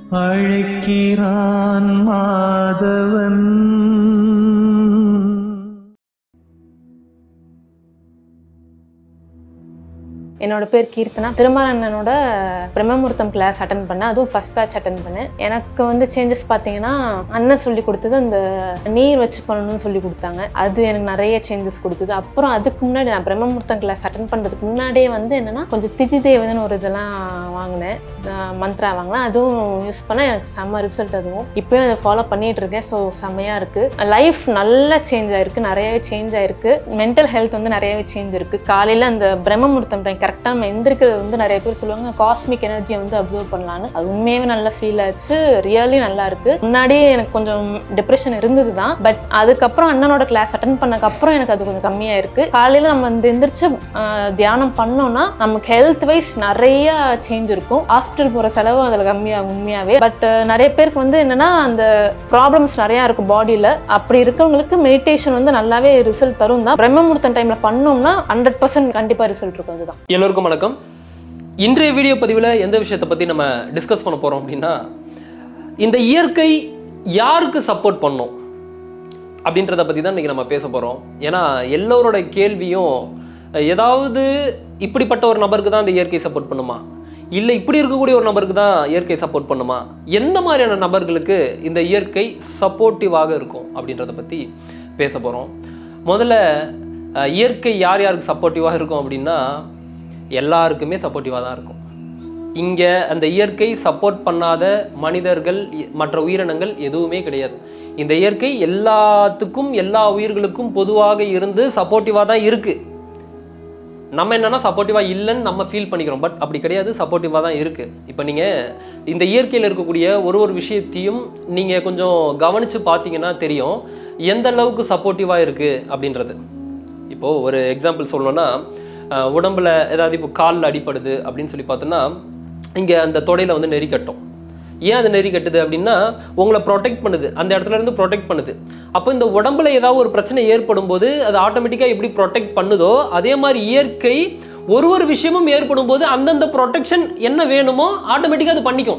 அழைக்கிறான் மாதவன் என்னோட பேர் கீர்த்தனா திருமாலண்ணனோட பிரம்மமுகூர்த்தம் கிளாஸ் அட்டன் பண்ணேன் அதுவும் ஃபர்ஸ்ட் பேட்ச் அட்டன் பண்ணேன் எனக்கு வந்து சேஞ்சஸ் பார்த்தீங்கன்னா அண்ணன் சொல்லி கொடுத்தது அந்த நீர் வச்சு பண்ணணும்னு சொல்லி கொடுத்தாங்க அது எனக்கு நிறைய சேஞ்சஸ் கொடுத்தது அப்புறம் அதுக்கு முன்னாடி நான் பிரம்மமுகூர்த்தம் கிளாஸ் அட்டன் பண்ணுறதுக்கு முன்னாடியே வந்து என்னன்னா கொஞ்சம் திதி தேவதைன்னு ஒரு இதெல்லாம் வாங்கினேன் மந்த்ரா வாங்கினேன் அதுவும் யூஸ் பண்ணால் எனக்கு செம்ம ரிசல்ட் அதுவும் இப்போயும் அதை ஃபாலோ பண்ணிட்டு இருக்கேன் ஸோ செம்மையாக இருக்குது லைஃப் நல்லா சேஞ்ச் ஆயிருக்கு நிறையவே சேஞ்ச் ஆயிருக்கு மென்டல் ஹெல்த் வந்து நிறையவே சேஞ்ச் இருக்கு காலையில் அந்த பிரம்மமுகூர்த்தம் டைம் கரெக்டாக நம்ம எந்திரிக்கிறது வந்து நிறைய பேர் சொல்லுவாங்க காஸ்மிக் எனர்ஜியை வந்து அப்சர்வ் பண்ணலான்னு அது உண்மையாகவே நல்லா ஃபீல் ஆச்சு ரியலி நல்லா இருக்கு முன்னாடி எனக்கு கொஞ்சம் டிப்ரெஷன் இருந்தது தான் பட் அதுக்கப்புறம் அண்ணனோட கிளாஸ் அட்டன் பண்ணக்கப்புறம் எனக்கு அது கொஞ்சம் கம்மியாக இருக்கு காலையில் நம்ம வந்து எந்திரிச்சு ஆஹ், தியானம் பண்ணோம்னா நமக்கு ஹெல்த் வைஸ் நிறைய சேஞ்ச் இருக்கும் ஹாஸ்பிட்டல் போகிற செலவு அதில் கம்மியாகும் உண்மையாகவே பட் நிறைய பேருக்கு வந்து என்னன்னா அந்த ப்ராப்ளம்ஸ் நிறையா இருக்கும் பாடியில் அப்படி இருக்கவங்களுக்கு மெடிடேஷன் வந்து நல்லாவே ரிசல்ட் தரும் தான் பிரம்மமுகூர்த்தம் டைமில் பண்ணோம்னா ஹண்ட்ரட் பர்சன்ட் கண்டிப்பாக ரிசல்ட் இருக்கும் அதுதான் எல்லோருக்கும் வணக்கம் இன்றைய வீடியோ பதிவில் எந்த விஷயத்தை பற்றி நம்ம டிஸ்கஸ் பண்ண போகிறோம் அப்படின்னா இந்த இயற்கை யாருக்கு சப்போர்ட் பண்ணும் அப்படின்றத பற்றி தான் இன்றைக்கி நம்ம பேச போகிறோம் ஏன்னா எல்லோரோட கேள்வியும் ஏதாவது இப்படிப்பட்ட ஒரு நபருக்கு தான் இந்த இயற்கை சப்போர்ட் பண்ணுமா இல்லை இப்படி இருக்கக்கூடிய ஒரு நபருக்கு தான் இயற்கை சப்போர்ட் பண்ணுமா எந்த மாதிரியான நபர்களுக்கு இந்த இயற்கை சப்போர்ட்டிவாக இருக்கும் அப்படின்றத பற்றி பேச போகிறோம் முதல்ல அஹ், இயற்கை யார் யாருக்கு சப்போர்ட்டிவாக இருக்கும் அப்படின்னா எல்லாருக்குமே சப்போர்ட்டிவாக தான் இருக்கும் இங்கே அந்த இயற்கை சப்போர்ட் பண்ணாத மனிதர்கள் இ- மற்ற உயிரினங்கள் எதுவுமே கிடையாது இந்த இயற்கை எல்லாத்துக்கும் எல்லா உயிர்களுக்கும் பொதுவாக இருந்து சப்போர்ட்டிவாக தான் இருக்குது நம்ம என்னன்னா சப்போர்ட்டிவாக இல்லைன்னு நம்ம ஃபீல் பண்ணிக்கிறோம் பட் அப்படி கிடையாது சப்போர்ட்டிவாக தான் இருக்குது இப்போ நீங்கள் இந்த இயற்கையில் இருக்கக்கூடிய ஒரு ஒரு விஷயத்தையும் நீங்கள் கொஞ்சம் கவனித்து பார்த்தீங்கன்னா தெரியும் எந்த அளவுக்கு சப்போர்ட்டிவாக இருக்குது அப்படின்றது இப்போது ஒரு எக்ஸாம்பிள் சொல்லணும்னா அஹ், உடம்புல ஏதாவது இப்போ காலில் அடிப்படுது அப்படின்னு சொல்லி பார்த்தோன்னா இங்கே அந்த தொடையில் வந்து நெறி கட்டும் ஏன் அது நெறி கட்டுது அப்படின்னா உங்களை ப்ரொடெக்ட் பண்ணுது அந்த இடத்துல இருந்து ப்ரொடெக்ட் பண்ணுது அப்போ இந்த உடம்புல ஏதாவது ஒரு பிரச்சனை ஏற்படும் போது அது ஆட்டோமேட்டிக்காக எப்படி ப்ரொடெக்ட் பண்ணுதோ அதே மாதிரி இயற்கை ஒரு ஒரு விஷயமும் ஏற்படும் போது அந்தந்த ப்ரொடெக்ஷன் என்ன வேணுமோ ஆட்டோமேட்டிக்காக அது பண்ணிக்கும்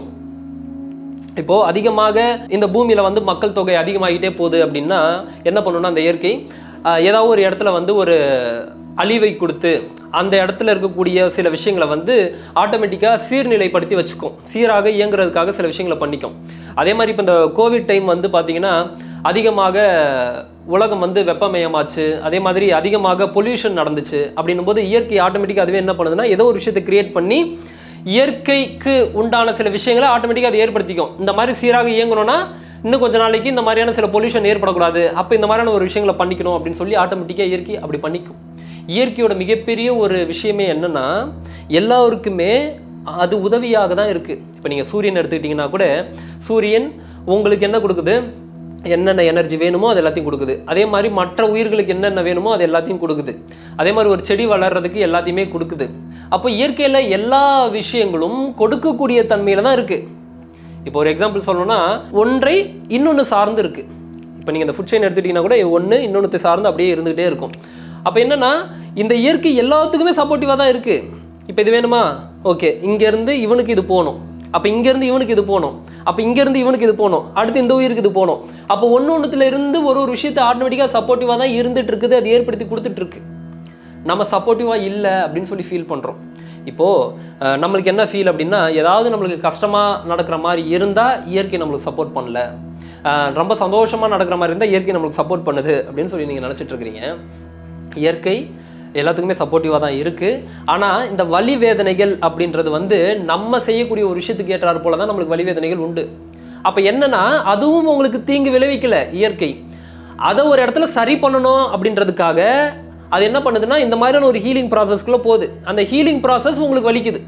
இப்போ அதிகமாக இந்த பூமியில வந்து மக்கள் தொகை அதிகமாகிட்டே போகுது அப்படின்னா என்ன பண்ணணும்னா அந்த இயற்கை ஆஹ், ஏதாவது ஒரு இடத்துல வந்து ஒரு அழிவை கொடுத்து அந்த இடத்துல இருக்கக்கூடிய சில விஷயங்களை வந்து ஆட்டோமேட்டிக்காக சீர்நிலைப்படுத்தி வச்சுக்கும் சீராக இயங்குறதுக்காக சில விஷயங்களை பண்ணிக்கும் அதே மாதிரி இப்போ இந்த கோவிட் டைம் வந்து பார்த்தீங்கன்னா அதிகமாக உலகம் வந்து வெப்பமயமாச்சு அதே மாதிரி அதிகமாக பொல்யூஷன் நடந்துச்சு அப்படின்னும் போது இயற்கை ஆட்டோமேட்டிக்காக அதுவே என்ன பண்ணுதுன்னா ஏதோ ஒரு விஷயத்தை கிரியேட் பண்ணி இயற்கைக்கு உண்டான சில விஷயங்களை ஆட்டோமேட்டிக்காக அதை ஏற்படுத்திக்கும் இந்த மாதிரி சீராக இயங்கணும்னா இன்னும் கொஞ்ச நாளைக்கு இந்த மாதிரியான சில பொல்யூஷன் ஏற்படக்கூடாது அப்போ இந்த மாதிரியான ஒரு விஷயங்களை பண்ணிக்கணும் அப்படின்னு சொல்லி ஆட்டோமேட்டிக்காக இயற்கை அப்படி பண்ணிக்கும் இயற்கையோட மிகப்பெரிய ஒரு விஷயமே என்னன்னா எல்லாருக்குமே அது உதவியாக தான் இருக்குது இப்போ நீங்கள் சூரியன் எடுத்துக்கிட்டிங்கன்னா கூட சூரியன் உங்களுக்கு என்ன கொடுக்குது என்னென்ன எனர்ஜி வேணுமோ அது எல்லாத்தையும் கொடுக்குது அதே மாதிரி மற்ற உயிர்களுக்கு என்னென்ன வேணுமோ அது எல்லாத்தையும் கொடுக்குது அதே மாதிரி ஒரு செடி வளர்றதுக்கு எல்லாத்தையுமே கொடுக்குது அப்போ இயற்கையில் எல்லா விஷயங்களும் கொடுக்கக்கூடிய தன்மையில தான் இருக்குது இப்போ ஒரு எக்ஸாம்பிள் சொல்லணும்னா ஒன்றை இன்னொன்று சார்ந்து இருக்கு இப்போ நீங்கள் இந்த ஃபுட் செயின் எடுத்துட்டீங்கன்னா கூட ஒன்று இன்னொன்று சார்ந்து அப்படியே இருந்துகிட்டே இருக்கும் அப்போ என்னன்னா இந்த இயற்கை எல்லாத்துக்குமே சப்போர்ட்டிவாக தான் இருக்கு இப்போ இது வேணுமா ஓகே இங்கேருந்து இவனுக்கு இது போகணும் அப்போ இங்கேருந்து இவனுக்கு இது போகணும் அப்போ இங்கேருந்து இவனுக்கு இது போகணும் அடுத்து இந்த உயிருக்கு இது போகணும் அப்போ ஒன்று ஒன்றுத்துல இருந்து ஒரு ஒரு விஷயத்தை ஆட்டோமேட்டிக்காக சப்போர்ட்டிவாக தான் இருந்துட்டு இருக்குது அது ஏற்படுத்தி கொடுத்துட்டு இருக்கு நம்ம சப்போர்ட்டிவாக இல்லை அப்படின்னு சொல்லி ஃபீல் பண்ணுறோம் இப்போது நம்மளுக்கு என்ன ஃபீல் அப்படின்னா ஏதாவது நம்மளுக்கு கஷ்டமாக நடக்கிற மாதிரி இருந்தால் இயற்கை நம்மளுக்கு சப்போர்ட் பண்ணல அஹ், ரொம்ப சந்தோஷமாக நடக்கிற மாதிரி இருந்தால் இயற்கை நம்மளுக்கு சப்போர்ட் பண்ணுது அப்படின்னு சொல்லி நீங்கள் நினச்சிட்டு இருக்கிறீங்க இயற்கை எல்லாத்துக்குமே சப்போர்ட்டிவாக தான் இருக்குது ஆனால் இந்த வலி வேதனைகள் அப்படின்றது வந்து நம்ம செய்யக்கூடிய ஒரு விஷயத்துக்கு ஏற்றாறு போல தான் நம்மளுக்கு வலி வேதனைகள் உண்டு அப்போ என்னன்னா அதுவும் உங்களுக்கு தீங்கு விளைவிக்கல இயற்கை அதை ஒரு இடத்துல சரி பண்ணணும் அப்படின்றதுக்காக அது என்ன பண்ணுதுன்னா இந்த மாதிரியான ஒரு ஹீலிங் ப்ராசஸ்க்குள்ளே போகுது அந்த ஹீலிங் ப்ராசஸ் உங்களுக்கு வலிக்குது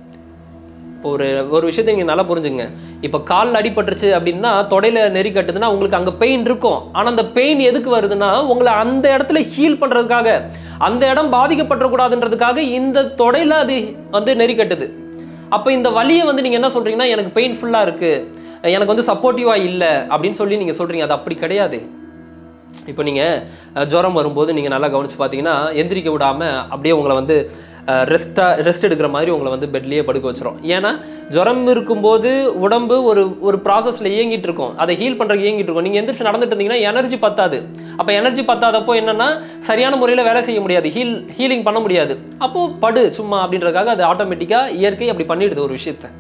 இப்போ ஒரு ஒரு விஷயத்தை நீங்கள் நல்லா புரிஞ்சுங்க இப்போ காலில் அடிபட்டுருச்சு அப்படின்னா தொடையில நெறி கட்டுதுன்னா உங்களுக்கு அங்கே பெயின் இருக்கும் ஆனால் அந்த பெயின் எதுக்கு வருதுன்னா உங்களை அந்த இடத்துல ஹீல் பண்ணுறதுக்காக அந்த இடம் பாதிக்கப்படக்கூடாதுன்றதுக்காக இந்த தொடையில அது வந்து நெறி கட்டுது அப்போ இந்த வலியை வந்து நீங்கள் என்ன சொல்கிறீங்கன்னா எனக்கு பெயின்ஃபுல்லாக இருக்குது எனக்கு வந்து சப்போர்ட்டிவாக இல்லை அப்படின்னு சொல்லி நீங்கள் சொல்கிறீங்க அது அப்படி கிடையாது இப்போ நீங்கள் ஜுரம் வரும்போது நீங்கள் நல்லா கவனிச்சு பார்த்தீங்கன்னா எந்திரிக்க விடாமல் அப்படியே உங்களை வந்து ரெஸ்ட்டாக ரெஸ்ட் எடுக்கிற மாதிரி உங்களை வந்து பெட்லேயே படுக்க வச்சிரும் ஏன்னா ஜுரம் இருக்கும்போது உடம்பு ஒரு ஒரு ப்ராசஸில் இயங்கிட்டு இருக்கும் அதை ஹீல் பண்ணுறதுக்கு இயங்கிட்டு இருக்கும் நீங்கள் எந்திரிச்சு நடந்துட்டு இருந்தீங்கன்னா எனர்ஜி பத்தாது அப்போ எனர்ஜி பத்தாதப்போ என்னன்னா சரியான முறையில் வேலை செய்ய முடியாது ஹீல் ஹீலிங் பண்ண முடியாது அப்போது படு சும்மா அப்படின்றதுக்காக அது ஆட்டோமேட்டிக்காக இயற்கை அப்படி பண்ணிடுது ஒரு விஷயத்தை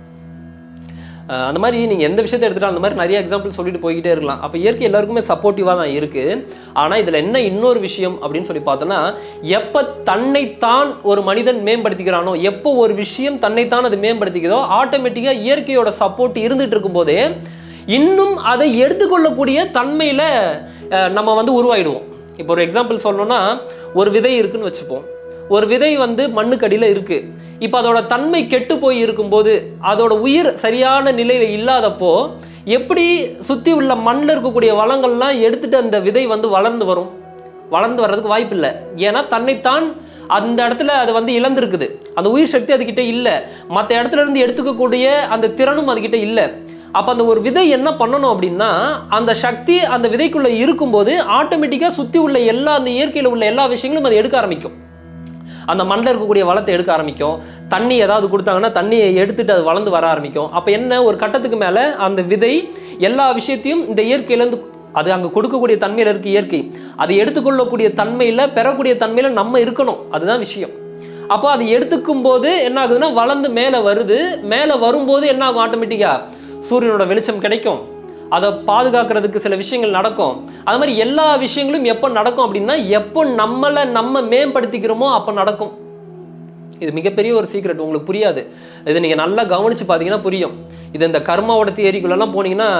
அஹ் அந்த மாதிரி நீங்கள் எந்த விஷயத்தை எடுத்துட்டாலும் அந்த மாதிரி நிறைய எக்ஸாம்பிள் சொல்லிட்டு போய்கிட்டே இருக்கலாம் அப்போ இயற்கை எல்லாருக்குமே சப்போர்ட்டிவாக தான் இருக்குது ஆனால் இதில் என்ன இன்னொரு விஷயம் அப்படின்னு சொல்லி பார்த்தோன்னா எப்போ தன்னைத்தான் ஒரு மனிதன் மேம்படுத்திக்கிறானோ எப்போ ஒரு விஷயம் தன்னைத்தான் அது மேம்படுத்திக்குதோ ஆட்டோமேட்டிக்காக இயற்கையோட சப்போர்ட் இருந்துட்டு இருக்கும்போதே இன்னும் அதை எடுத்துக்கொள்ளக்கூடிய தன்மையில் நம்ம வந்து உருவாயிடுவோம் இப்போ ஒரு எக்ஸாம்பிள் சொல்லணும்னா ஒரு விதை இருக்குன்னு வச்சுப்போம் ஒரு விதை வந்து மண்ணுக்கடியில் இருக்கு இப்போ அதோட தன்மை கெட்டு போய் இருக்கும்போது அதோட உயிர் சரியான நிலையில் இல்லாதப்போ எப்படி சுற்றி உள்ள மண்ணில் இருக்கக்கூடிய வளங்கள்லாம் எடுத்துட்டு அந்த விதை வந்து வளர்ந்து வரும் வளர்ந்து வர்றதுக்கு வாய்ப்பு இல்லை ஏன்னா தன்னைத்தான் அந்த இடத்துல அது வந்து இழந்திருக்குது அந்த உயிர் சக்தி அதுகிட்ட இல்லை மற்ற இடத்துல இருந்து எடுத்துக்கக்கூடிய அந்த திறனும் அதுகிட்ட இல்லை அப்போ அந்த ஒரு விதை என்ன பண்ணணும் அப்படின்னா அந்த சக்தி அந்த விதைக்குள்ள இருக்கும்போது ஆட்டோமேட்டிக்காக சுற்றி உள்ள எல்லா அந்த இயற்கையில் உள்ள எல்லா விஷயங்களும் அதை எடுக்க ஆரம்பிக்கும் அந்த மண்ணில் இருக்கக்கூடிய வளத்தை எடுக்க ஆரம்பிக்கும் தண்ணி ஏதாவது கொடுத்தாங்கன்னா தண்ணியை எடுத்துட்டு அது வளர்ந்து வர ஆரம்பிக்கும் அப்போ என்ன ஒரு கட்டத்துக்கு மேலே அந்த விதை எல்லா விஷயத்தையும் இந்த இயற்கையிலேருந்து அது அங்கே கொடுக்கக்கூடிய தன்மையில் இருக்கு இயற்கை அதை எடுத்துக்கொள்ளக்கூடிய தன்மையில் பெறக்கூடிய தன்மையில் நம்ம இருக்கணும் அதுதான் விஷயம் அப்போ அது எடுத்துக்கும் போது என்ன ஆகுதுன்னா வளர்ந்து மேலே வருது மேலே வரும்போது என்ன ஆகும் ஆட்டோமேட்டிக்காக சூரியனோட வெளிச்சம் கிடைக்கும் அதை பாதுகாக்கிறதுக்கு சில விஷயங்கள் நடக்கும் அது மாதிரி எல்லா விஷயங்களும் எப்போ நடக்கும் அப்படின்னா எப்போ நம்மளை நம்ம மேம்படுத்திக்கிறோமோ அப்போ நடக்கும் இது மிகப்பெரிய ஒரு சீக்ரெட் உங்களுக்கு புரியாது இது நீங்கள் நல்லா கவனித்து பார்த்தீங்கன்னா புரியும் இது இந்த கர்மாவோட தியரிக்குள்ளெல்லாம் போனீங்கன்னா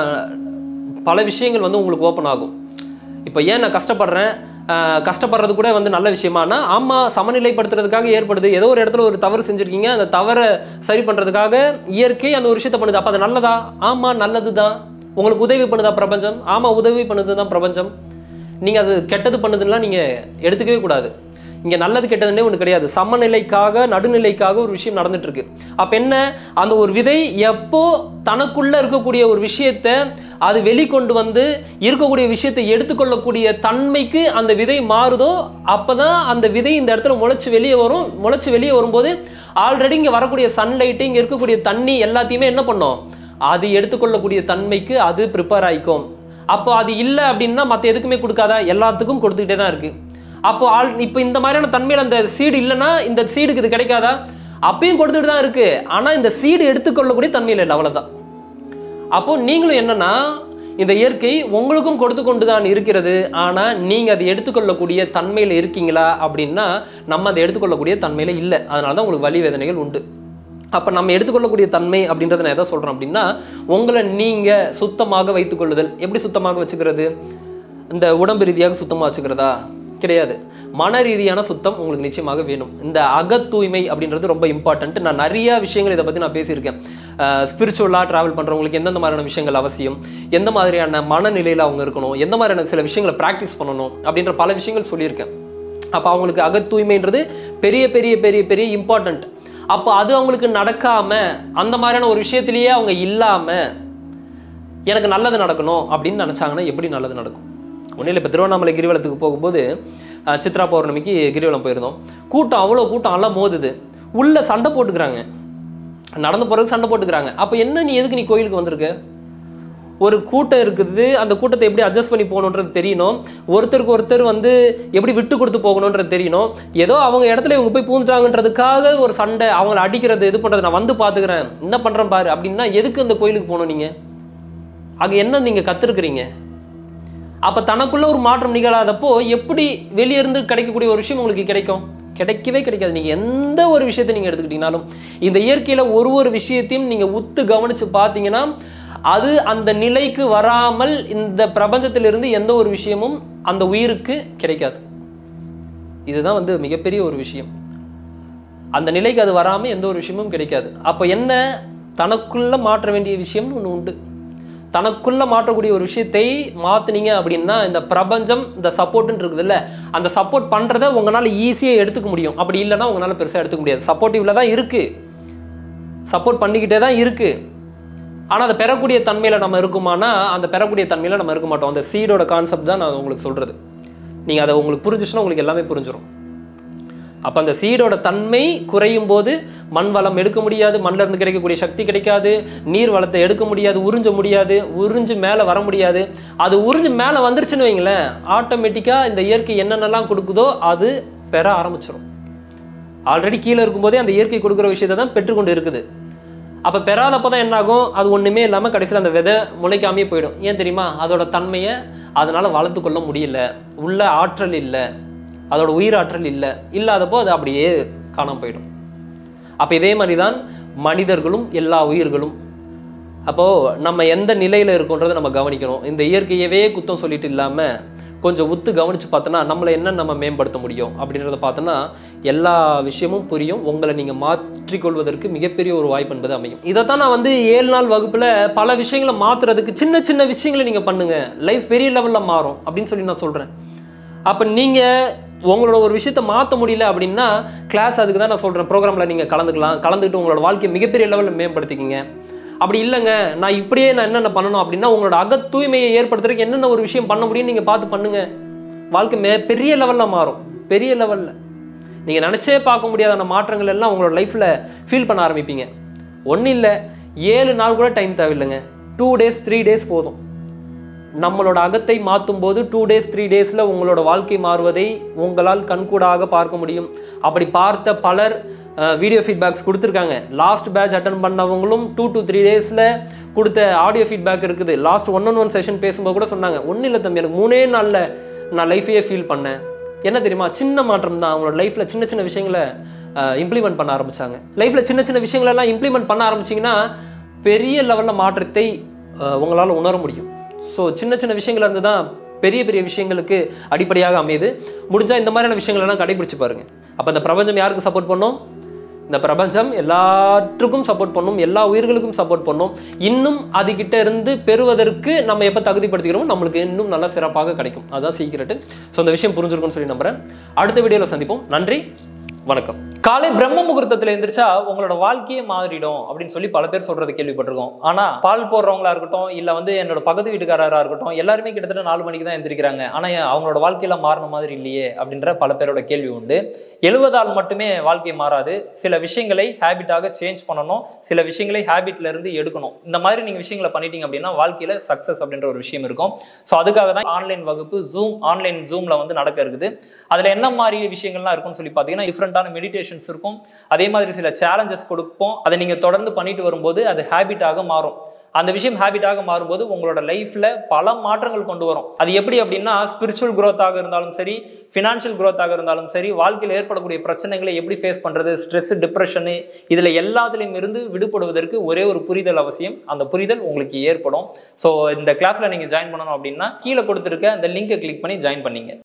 பல விஷயங்கள் வந்து உங்களுக்கு ஓப்பன் ஆகும் இப்போ ஏன் நான் கஷ்டப்படுறேன் ஆஹ் கஷ்டப்படுறது கூட வந்து நல்ல விஷயமானா ஆமாம் சமநிலைப்படுத்துறதுக்காக ஏற்படுது ஏதோ ஒரு இடத்துல ஒரு தவறு செஞ்சுருக்கீங்க அந்த தவறை சரி பண்ணுறதுக்காக இயற்கை அந்த ஒரு விஷயத்தை பண்ணுது அப்போ அது நல்லதா ஆமாம் நல்லது தான் உங்களுக்கு உதவி பண்ணுதா பிரபஞ்சம் ஆமாம் உதவி பண்ணுது தான் பிரபஞ்சம் நீங்கள் அது கெட்டது பண்ணுதுன்னா நீங்கள் எடுத்துக்கவே கூடாது இங்கே நல்லது கெட்டதுன்னே ஒன்று கிடையாது சமநிலைக்காக நடுநிலைக்காக ஒரு விஷயம் நடந்துட்டு இருக்கு அப்போ என்ன அந்த ஒரு விதை எப்போ தனக்குள்ள இருக்கக்கூடிய ஒரு விஷயத்தை அது வெளிக்கொண்டு வந்து இருக்கக்கூடிய விஷயத்தை எடுத்துக்கொள்ளக்கூடிய தன்மைக்கு அந்த விதை மாறுதோ அப்பதான் அந்த விதை இந்த இடத்துல முளைச்சு வெளியே வரும் முளைச்சு வெளியே வரும்போது ஆல்ரெடி இங்கே வரக்கூடிய சன்லைட்டு இங்கே இருக்கக்கூடிய தண்ணி எல்லாத்தையுமே என்ன பண்ணும் அது எடுத்துக்கொள்ளக்கூடிய தன்மைக்கு அது ப்ரிப்பேர் ஆயிக்கும் அப்போ அது இல்லை அப்படின்னா மற்ற எதுக்குமே கொடுக்காதா எல்லாத்துக்கும் கொடுத்துக்கிட்டே தான் இருக்கு அப்போ ஆள் இப்போ இந்த மாதிரியான தன்மையில் அந்த சீடு இல்லைன்னா இந்த சீடுக்கு இது கிடைக்காதா அப்பயும் கொடுத்துட்டு தான் இருக்கு ஆனால் இந்த சீடு எடுத்துக்கொள்ளக்கூடிய தன்மையில் இல்லை அவ்வளோதான் அப்போ நீங்களும் என்னன்னா இந்த இயற்கை உங்களுக்கும் கொடுத்து கொண்டு தான் இருக்கிறது ஆனால் நீங்கள் அதை எடுத்துக்கொள்ளக்கூடிய தன்மையில் இருக்கீங்களா அப்படின்னா நம்ம அதை எடுத்துக்கொள்ளக்கூடிய தன்மையில் இல்லை அதனால தான் உங்களுக்கு வலி வேதனைகள் உண்டு அப்போ நம்ம எடுத்துக்கொள்ளக்கூடிய தன்மை அப்படின்றத நான் எதை சொல்கிறேன் அப்படின்னா உங்களை நீங்கள் சுத்தமாக வைத்துக்கொள்ளுதல் எப்படி சுத்தமாக வச்சுக்கிறது இந்த உடம்பு ரீதியாக சுத்தமாக வச்சுக்கிறதா கிடையாது மன ரீதியான சுத்தம் உங்களுக்கு நிச்சயமாக வேணும் இந்த அகத் தூய்மை அப்படின்றது ரொம்ப இம்பார்ட்டன்ட் நான் நிறைய விஷயங்கள் இதை பற்றி நான் பேசியிருக்கேன் ஸ்பிரிச்சுவலாக ட்ராவல் பண்ணுறவங்களுக்கு எந்தெந்த மாதிரியான விஷயங்கள் அவசியம் எந்த மாதிரியான மனநிலையில் அவங்க இருக்கணும் எந்த மாதிரியான சில விஷயங்களை ப்ராக்டிஸ் பண்ணணும் அப்படின்ற பல விஷயங்கள் சொல்லியிருக்கேன் அப்போ அவங்களுக்கு அகத் தூய்மைன்றது பெரிய பெரிய பெரிய பெரிய இம்பார்ட்டண்ட் அப்போ அது அவங்களுக்கு நடக்காம அந்த மாதிரியான ஒரு விஷயத்திலேயே அவங்க இல்லாம எனக்கு நல்லது நடக்கணும் அப்படின்னு நினச்சாங்கன்னா எப்படி நல்லது நடக்கும் ஒன்றும் இல்லை இப்போ திருவண்ணாமலை கிரிவலத்துக்கு போகும்போது அஹ், சித்ரா பௌர்ணமிக்கு கிரிவலம் போயிருந்தோம் கூட்டம் அவ்வளோ கூட்டம் எல்லாம் மோதுது உள்ள சண்டை போட்டுக்கிறாங்க நடந்து போகிறதுக்கு சண்டை போட்டுக்கிறாங்க அப்போ என்ன நீ எதுக்கு நீ கோயிலுக்கு வந்திருக்க ஒரு கூட்டம் இருக்குது அந்த கூட்டத்தை எப்படி அட்ஜஸ்ட் பண்ணி போகணுன்றது தெரியணும் ஒருத்தருக்கு ஒருத்தர் வந்து எப்படி விட்டு கொடுத்து போகணுன்றது தெரியணும் ஏதோ அவங்க இடத்துல இவங்க போய் பூந்துட்டாங்கன்றதுக்காக ஒரு சண்டை அவங்கள அடிக்கிறது இது பண்ணுறது நான் வந்து பார்த்துக்கிறேன் என்ன பண்ணுறேன் பாரு அப்படின்னா எதுக்கு அந்த கோயிலுக்கு போகணும் நீங்கள் அங்கே என்ன நீங்கள் கற்றுருக்குறீங்க அப்போ தனக்குள்ள ஒரு மாற்றம் நிகழாதப்போ எப்படி வெளியே இருந்து கிடைக்கக்கூடிய ஒரு விஷயம் உங்களுக்கு கிடைக்கும் கிடைக்கவே கிடைக்காது நீங்கள் எந்த ஒரு விஷயத்தை நீங்கள் எடுத்துக்கிட்டீங்கனாலும் இந்த இயற்கையில் ஒரு ஒரு விஷயத்தையும் நீங்கள் உத்து கவனித்து பார்த்தீங்கன்னா அது அந்த நிலைக்கு வராமல் இந்த பிரபஞ்சத்திலிருந்து எந்த ஒரு விஷயமும் அந்த உயிருக்கு கிடைக்காது இதுதான் வந்து மிகப்பெரிய ஒரு விஷயம் அந்த நிலைக்கு அது வராமல் எந்த ஒரு விஷயமும் கிடைக்காது அப்போ என்ன தனக்குள்ள மாற்ற வேண்டிய விஷயம்னு ஒன்று உண்டு தனக்குள்ள மாற்றக்கூடிய ஒரு விஷயத்தை மாத்துனீங்க அப்படின்னா இந்த பிரபஞ்சம் இந்த சப்போர்ட்னு இருக்குதுல்ல அந்த சப்போர்ட் பண்றதை உங்களால ஈஸியாக எடுத்துக்க முடியும் அப்படி இல்லைன்னா உங்களால பெருசா எடுத்துக்க முடியாது சப்போர்ட்டிவ்ல தான் இருக்கு சப்போர்ட் பண்ணிக்கிட்டே தான் இருக்கு ஆனா அதை பெறக்கூடிய தன்மையில நம்ம இருக்குமானா அந்த பெறக்கூடிய தன்மையில நம்ம இருக்க மாட்டோம் அந்த சீடோட கான்செப்ட் தான் நான் உங்களுக்கு சொல்றது நீங்க அதை உங்களுக்கு புரிஞ்சுச்சுன்னா உங்களுக்கு எல்லாமே புரிஞ்சிடும் அப்போ அந்த சீடோட தன்மை குறையும் போது மண் வளம் எடுக்க முடியாது மண்ணில் இருந்து கிடைக்கக்கூடிய சக்தி கிடைக்காது நீர் வளத்தை எடுக்க முடியாது உறிஞ்ச முடியாது உறிஞ்சு மேலே வர முடியாது அது உறிஞ்சு மேலே வந்துருச்சுன்னு வைங்களேன் ஆட்டோமேட்டிக்காக இந்த இயற்கை என்னென்னலாம் கொடுக்குதோ அது பெற ஆரம்பிச்சிடும் ஆல்ரெடி கீழே இருக்கும்போதே அந்த இயற்கை கொடுக்குற விஷயத்தை தான் பெற்றுக்கொண்டு இருக்குது அப்போ பெறாதப்போ தான் என்னாகும் அது ஒன்றுமே இல்லாமல் கடைசியில் அந்த விதை முளைக்காமே போயிடும் ஏன் தெரியுமா அதோட தன்மையை அதனால் வளர்த்து கொள்ள முடியல உள்ள ஆற்றல் இல்லை அதோட உயிராற்றல் இல்லை இல்லாதப்போ அது அப்படியே காணாம போயிடும் அப்போ இதே மாதிரி தான் மனிதர்களும் எல்லா உயிர்களும் அப்போது நம்ம எந்த நிலையில் இருக்கோன்றதை நம்ம கவனிக்கணும் இந்த இயற்கையவே குத்தம் சொல்லிட்டு இல்லாமல் கொஞ்சம் உத்து கவனித்து பார்த்தோன்னா நம்மளை என்ன நம்ம மேம்படுத்த முடியும் அப்படின்றத பார்த்தோன்னா எல்லா விஷயமும் புரியும் உங்களை நீங்கள் மாற்றிக்கொள்வதற்கு மிகப்பெரிய ஒரு வாய்ப்பு என்பது அமையும் இதைத்தான் நான் வந்து ஏழு நாள் வகுப்பில் பல விஷயங்களை மாற்றுறதுக்கு சின்ன சின்ன விஷயங்களை நீங்கள் பண்ணுங்கள் லைஃப் பெரிய லெவலில் மாறும் அப்படின்னு சொல்லி நான் சொல்கிறேன் அப்போ நீங்கள் உங்களோட ஒரு விஷயத்தை மாற்ற முடியல அப்படின்னா கிளாஸ் அதுக்கு தான் நான் சொல்கிறேன் ப்ரோக்ராமில் நீங்கள் கலந்துக்கலாம் கலந்துக்கிட்டு உங்களோட வாழ்க்கையை மிகப்பெரிய லெவலில் மேம்படுத்திக்கிங்க அப்படி இல்லைங்க நான் இப்படியே நான் என்னென்ன பண்ணணும் அப்படின்னா உங்களோட அகத் தூய்மையை ஏற்படுத்துறதுக்கு என்னென்ன ஒரு விஷயம் பண்ண முடியும்னு நீங்கள் பார்த்து பண்ணுங்க வாழ்க்கை மே பெரிய லெவலில் மாறும் பெரிய லெவலில் நீங்கள் நினச்சே பார்க்க முடியாத அந்த மாற்றங்கள் எல்லாம் உங்களோட லைஃப்பில் ஃபீல் பண்ண ஆரம்பிப்பீங்க ஒன்றும் இல்லை ஏழு நாள் கூட டைம் தேவையில்லைங்க டூ டேஸ் த்ரீ டேஸ் போதும் நம்மளோட அகத்தை மாற்றும் போது டூ டேஸ் த்ரீ டேஸில் உங்களோட வாழ்க்கை மாறுவதை உங்களால் கண்கூடாக பார்க்க முடியும் அப்படி பார்த்த பலர் வீடியோ ஃபீட்பேக்ஸ் கொடுத்துருக்காங்க லாஸ்ட் பேட்ச் அட்டன் பண்ணவங்களும் டூ to த்ரீ டேஸில் கொடுத்த ஆடியோ ஃபீட்பேக் இருக்குது last one one one session பேசும்போது கூட சொன்னாங்க ஒன்றும் இல்லை தம்பி எனக்கு மூணே நாளில் நான் லைஃபையே ஃபீல் பண்ணேன் என்ன தெரியுமா சின்ன மாற்றம் தான் அவங்களோட லைஃப்பில் சின்ன சின்ன விஷயங்களை இம்ப்ளிமெண்ட் பண்ண ஆரம்பிச்சாங்க லைஃப்பில் சின்ன சின்ன விஷயங்களெல்லாம் இம்ப்ளிமெண்ட் பண்ண ஆரம்பிச்சிங்கன்னா பெரிய லெவலில் மாற்றத்தை உங்களால் உணர முடியும் ஸோ சின்ன சின்ன விஷயங்கள் இருந்து தான் பெரிய பெரிய விஷயங்களுக்கு அடிப்படையாக அமையுது முடிஞ்சால் இந்த மாதிரியான விஷயங்கள் எல்லாம் கடைபிடிச்சு பாருங்க அப்போ இந்த பிரபஞ்சம் யாருக்கு சப்போர்ட் பண்ணும் இந்த பிரபஞ்சம் எல்லாற்றுக்கும் சப்போர்ட் பண்ணும் எல்லா உயிர்களுக்கும் சப்போர்ட் பண்ணும் இன்னும் அதுகிட்ட இருந்து பெறுவதற்கு நம்ம எப்போ தகுதிப்படுத்திக்கிறோமோ நம்மளுக்கு இன்னும் நல்லா சிறப்பாக கிடைக்கும் அதான் சீக்கிரட்டு ஸோ இந்த விஷயம் புரிஞ்சிருக்கும்னு சொல்லி நம்புறேன் அடுத்த வீடியோவில் சந்திப்போம் நன்றி வணக்கம் காலை பிரம்ம முகூர்த்தத்துல எந்திரிச்சா உங்களோட வாழ்க்கையே மாறிடும் அப்படின்னு சொல்லி பல பேர் சொல்றது கேள்விப்பட்டிருக்கோம் ஆனா பால் போடுறவங்களா இருக்கட்டும் இல்ல வந்து என்னோட பக்கத்து வீட்டுக்காரரா இருக்கட்டும் எல்லாருமே கிட்டத்தட்ட நாலு மணிக்கு தான் எந்திரிக்கிறாங்க ஆனா ஏன் அவங்களோட வாழ்க்கையில மாறின மாதிரி இல்லையே அப்படின்ற பல பேரோட கேள்வி உண்டு எழுவதால் மட்டுமே வாழ்க்கை மாறாது சில விஷயங்களை ஹேபிட்டாக சேஞ்ச் பண்ணணும் சில விஷயங்களை ஹேபிட்ல இருந்து எடுக்கணும் இந்த மாதிரி நீங்க விஷயங்களை பண்ணிட்டீங்க அப்படின்னா வாழ்க்கையில சக்சஸ் அப்படின்ற ஒரு விஷயம் இருக்கும் ஸோ அதுக்காக தான் ஆன்லைன் வகுப்பு ஜூம் ஆன்லைன் ஜூம்ல வந்து நடக்க இருக்குது அதுல என்ன மாதிரி விஷயங்கள்லாம் இருக்கும்னு சொல்லி பார்த்தீங்கன்னா டிஃப்ரெண்டான மெடிடேஷன்ஸ் இருக்கும் அதே மாதிரி சில சேலஞ்சஸ் கொடுப்போம் அதை நீங்க தொடர்ந்து பண்ணிட்டு வரும்போது அது ஹேபிட்டாக மாறும் அந்த விஷயம் ஹேபிட்டாக மாறும்போது உங்களோட லைஃப்ல பல மாற்றங்கள் கொண்டு வரும் அது எப்படி அப்படின்னா ஸ்பிரிச்சுவல் growth-ஆக இருந்தாலும் சரி ஃபினான்ஷியல் growth-ஆக இருந்தாலும் சரி வாழ்க்கையில் ஏற்படக்கூடிய பிரச்சனைகளை எப்படி ஃபேஸ் பண்றது ஸ்ட்ரெஸ் டிப்ரெஷனு இதுல எல்லாத்துலேயும் இருந்து விடுபடுவதற்கு ஒரே ஒரு புரிதல் அவசியம் அந்த புரிதல் உங்களுக்கு ஏற்படும் ஸோ இந்த கிளாஸ்ல நீங்க ஜாயின் பண்ணணும் அப்படின்னா கீழே கொடுத்துருக்க அந்த லிங்கை கிளிக் பண்ணி ஜாயின் பண்ணீங்க